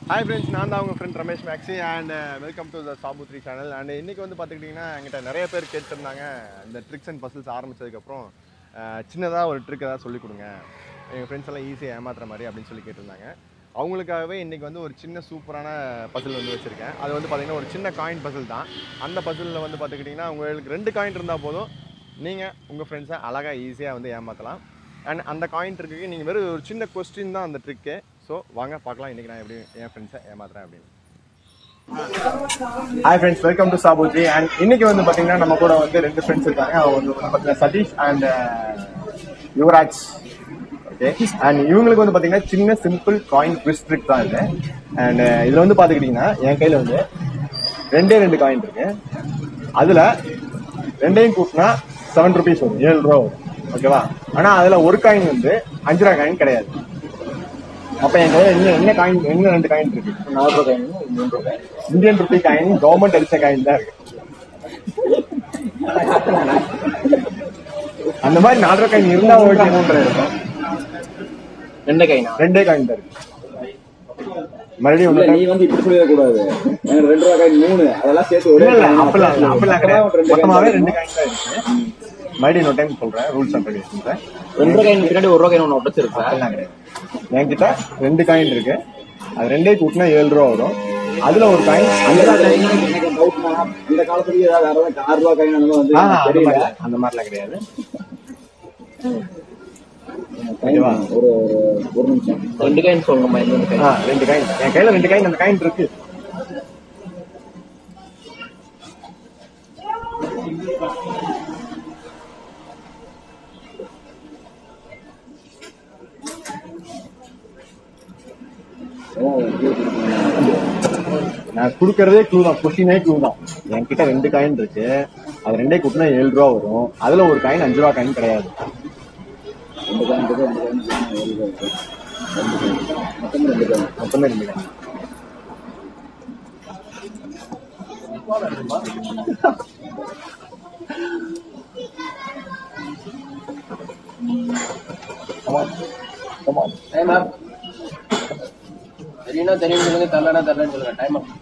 Hi friends நான் தான் உங்கள் ஃப்ரெண்ட் ரமேஷ் மேக்ஸி அண்ட் வெல்கம் டு த சாபுத்ரி சேனல் அண்ட் இன்றைக்கி வந்து பார்த்துக்கிட்டிங்கன்னா என்கிட்ட நிறைய பேர் கேட்டிருந்தாங்க இந்த ட்ரிக்ஸ் அண்ட் பசில்ஸ் ஆரம்பித்ததுக்கப்புறம் சின்னதாக ஒரு ட்ரிக் ஏதாவது சொல்லிக் கொடுங்க எங்கள் ஃப்ரெண்ட்ஸ் எல்லாம் ஈஸியாக ஏமாத்துற மாதிரி அப்படின்னு சொல்லி கேட்டிருந்தாங்க அவங்களுக்காகவே இன்றைக்கி வந்து ஒரு சின்ன சூப்பரான பசில் வந்து வச்சுருக்கேன் அது வந்து பார்த்திங்கன்னா ஒரு சின்ன காயின் பசில் தான் அந்த பசிலில் வந்து பார்த்துக்கிட்டிங்கன்னா உங்களுக்கு ரெண்டு காயின் இருந்தால் போதும் நீங்கள் உங்கள் ஃப்ரெண்ட்ஸை அழகாக ஈஸியாக வந்து ஏமாற்றலாம் அண்ட் அந்த காயின் ட்ரிக்கு நீங்கள் வெறும் ஒரு சின்ன கொஸ்டின் தான் அந்த ட்ரிக்கு ஸோ வாங்க பார்க்கலாம் இன்றைக்கி நான் எப்படி என் ஃப்ரெண்ட்ஸை ஏமாத்துறேன் அப்படின்னு ஹாய் ஃப்ரெண்ட்ஸ் வெல்கம் டு சாபுஜி அண்ட் இன்னைக்கு வந்து பார்த்தீங்கன்னா நம்ம கூட வந்து ரெண்டு ஃப்ரெண்ட்ஸ் இருக்காங்க அவங்க வந்து பார்த்தீங்கன்னா Satish and Yuvraj okay and இவங்களுக்கு வந்து பார்த்தீங்கன்னா சின்ன சிம்பிள் காயின் ட்விஸ்ட் ட்ரிக் தான் இது அண்ட் இதில் வந்து பார்த்துக்கிட்டிங்கன்னா என் கையில் வந்து ரெண்டே ரெண்டு காயின் இருக்கு அதில் ரெண்டையும் கூட்டினா செவன் ருபீஸ் வரும் ஏழு ரூபா வரும் ஓகேவா ஆனால் அதில் ஒரு காயின் வந்து அஞ்சு ரூபா காயின் கிடையாது அப்ப என் கையில என்ன என்ன காயின் என்ன ரெண்டு காயின் இருக்கு நாலு ரூபாய் காயின் மூணு ரூபாய் coin Indian rupee coin government அடிச்ச காயின் தான் இருக்கு அந்த மாதிரி நாலு ரூபாய் காயின் இருந்தா ஓகே மூன்று இருக்கும் ரெண்டு கைனா ரெண்டே காயின் தான் இருக்கு மறுபடியும் இல்ல ஒண்ணு நீ வந்து இப்படி சொல்லிட கூடாது எனக்கு ரெண்டு ரூபா காயின் மூணு அதெல்லாம் சேர்த்து ஒரே இல்ல இல்ல காயின் அப்பெல்லாம் இல்ல அப்பெல்லாம் கிடையாது ரெண்டு காயின் மொத்தமாவே தான் ரெண்டு காயின் தான் இருக்கு மறுபடியும் இன்னொரு டைம் சொல்றேன் ரூல்ஸ் அண்ட் ரெகுலேஷன்ஸ் ரெண்டு கைன் பின்னாடி ஒரு ரூபா கைன் ஒன்று உடச்சிருப்பேன் அதெல்லாம் கிடையாது என்கிட்ட ரெண்டு காயின் இருக்கு அது ரெண்டே கூட்டினா ஏழு ரூபா வரும் அதுல ஒரு காயின் அந்த காயின் எனக்கு டவுட்னா இந்த காலத்துலயே ஏதாவது வேற ஏதாவது ஆறு ரூபா காயின் அந்த மாதிரி வந்து ஆஹா, அந்த தெரியல மாதிரிலாம் அந்த மாதிரிலாம் கிடையாது காயின் ஒரு ஒரு- ஒரு நிமிஷம் ரெண்டு கைன் சொல்லுங்கம்மா எந்த ரெண்டு ஆ, கைன் ரெண்டு காயின் என் கையில ரெண்டு காயின் அந்த காயின் இருக்கு ஓ, இது இருக்கு. நான் கொடுக்கறதே க்ளூ தான் கொஸ்டினே க்ளூ தான் என்கிட்ட ரெண்டு காயின் இருக்கு அது ரெண்டே கூட்டினா ஏழு ரூபா வரும் அதுல ஒரு காயின் அஞ்சு ரூபா காயின் கிடையாது ரெண்டு காயின் இருக்கு ரெண்டு காயின் இருக்கு, ஏழு ரூபா இருக்கு. ரெண்டு காயின். மொத்தம் ரெண்டு காயின் மொத்தமே ரெண்டு coin Come on. Come on. Time up தெரியும்னா தெரியும் சொல்லுங்க தரலனா தரலன்னு சொல்லுங்க டைம் அப்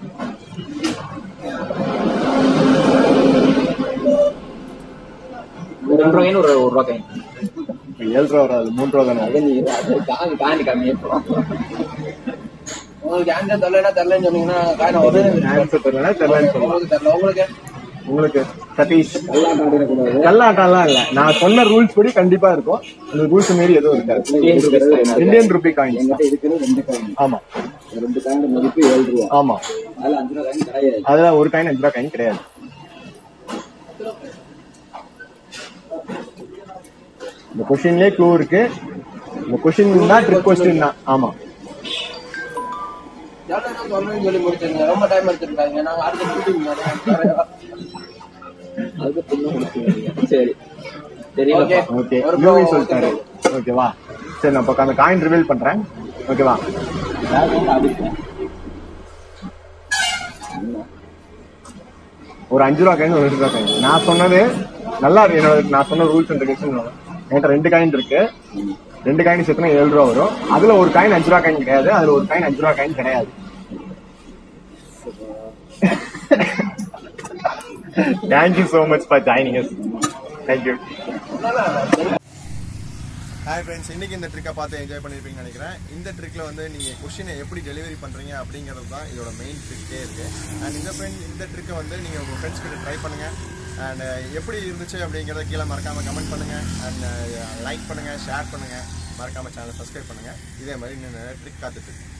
ஒரு ரெண்டு ரூபா கைன் ஒரு ஒரு ரூபா கைன் இப்ப ஏழு ரூபா வராது மூணு ரூபா தானே அது நீ அது காணி காணி கம்மி உங்களுக்கு ஆன்சர் தரலனா தரலன்னு சொன்னீங்கன்னா காயின் ஒரு ஆன்சர் தெரியல தெரியலன்னு சொல்லலாம் உங்களுக்கு தரல உங்களுக்கு உங்களுக்கு சதீஷ் எல்லாம் காட்டிடக்கூடாது கல்லாட்டம்லாம் இல்ல நான் சொன்ன ரூல்ஸ் படி கண்டிப்பா இருக்கும் அந்த ரூல்ஸ் மீறி எதுவும் இருக்காது இந்தியன் ருபி காயின் என்கிட்ட இருக்கிறது ரெண்டு காயின் ஆமா ரெண்டு காயின் மதிப்பு ஏழு ரூபா ஆமா அதுல அஞ்சு ரூபா காயின் கிடையாது அதுல ஒரு காயின் அஞ்சு ரூபா காயின் கிடையாது இந்த கொஸ்டின்லயே க்ளூ இருக்கு இந்த கொஸ்டின் தான் ட்ரிக் கொஸ்டின் தான் ஆமா சொல்லணும்னு சொல்லி முடிச்சிருங்க ரொம்ப டைம் எடுத்துருக்காங்க நாங்க அடுத்த மீட்டிங் அதுக்கு பொண்ணு கொடுத்துருவீங்க சரி தெரியல ஓகே ஒரு யூவி சொல்லிட்டாரு ஓகேவா சரி நான் இப்போ அந்த காயின் ரிவீல் பண்றேன் ஓகேவா பேக் வந்து அடிப்பேன் ஒரு அஞ்சு ரூபா காயின் ஒரு ரெண்டு ரூபா காயின் நான் சொன்னது நல்லா இருக்கு என்னோட நான் சொன்ன ரூல்ஸ் அண்ட் ரெகுலேஷன் என்கிட்ட ரெண்டு காயின் இருக்கு ரெண்டு காயின் சேர்த்துனா ஏழு ரூபா வரும் அதுல ஒரு காயின் அஞ்சு ரூபா காயின் கிடையாது அதுல ஒரு காயின் அஞ்சு ரூபா காயின் கிடையாது thank you so much for joining us thank you hi friends இன்னைக்கு இந்த ட்ரிக்கை பார்த்து என்ஜாய் பண்ணியிருப்பீங்கன்னு நினைக்கிறேன் இந்த ட்ரிக்கில் வந்து நீங்கள் கொஷினை எப்படி டெலிவரி பண்ணுறீங்க அப்படிங்கிறது தான் இதோட மெயின் ட்ரிக்கே இருக்குது அண்ட் இந்த ஃப்ரெண்ட் இந்த ட்ரிக்கை வந்து நீங்கள் உங்கள் ஃப்ரெண்ட்ஸ் கிட்ட ட்ரை பண்ணுங்கள் அண்ட் எப்படி இருந்துச்சு அப்படிங்கிறத கீழே மறக்காமல் கமெண்ட் பண்ணுங்கள் அண்ட் லைக் பண்ணுங்கள் ஷேர் பண்ணுங்கள் மறக்காமல் சேனலை சப்ஸ்கிரைப் பண்ணுங்கள் இதே மாதிரி இன்னும் நிறைய ட்ரிக் காத்துட்டு இருக்கு